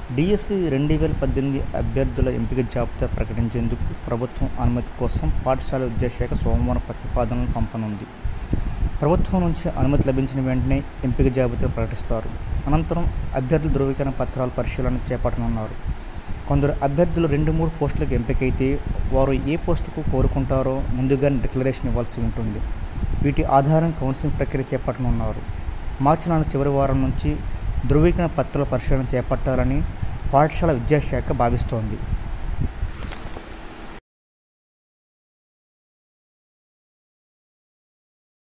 DSC రెండు వేల పద్దెనిమిది అభ్యర్థుల ఎంపిక జాబితా ప్రకటించేందుకు ప్రభుత్వం అనుమతి కోసం పాఠశాల విద్యాశాఖ సోమవారం ప్రతిపాదనలు పంపనుంది ప్రభుత్వం నుంచి అనుమతి లభించిన వెంటనే ఎంపిక జాబితా ప్రకటిస్తారు అనంతరం అభ్యర్థుల ధృవీకరణ పత్రాల పరిశీలన చేపట్టనున్నారు కొందరు అభ్యర్థులు రెండు మూడు పోస్టులకు ఎంపికైతే వారు ఏ పోస్టుకు కోరుకుంటారో ముందుగానే డిక్లరేషన్ ఇవ్వాల్సి ఉంటుంది వీటి ఆధారం కౌన్సిలింగ్ ప్రక్రియ చేపట్టనున్నారు మార్చి నెల చివరి వారం నుంచి ధృవీకరణ పత్రాల పరిశీలన చేపట్టాలని పాఠశాల విద్యాశాఖ భావిస్తోంది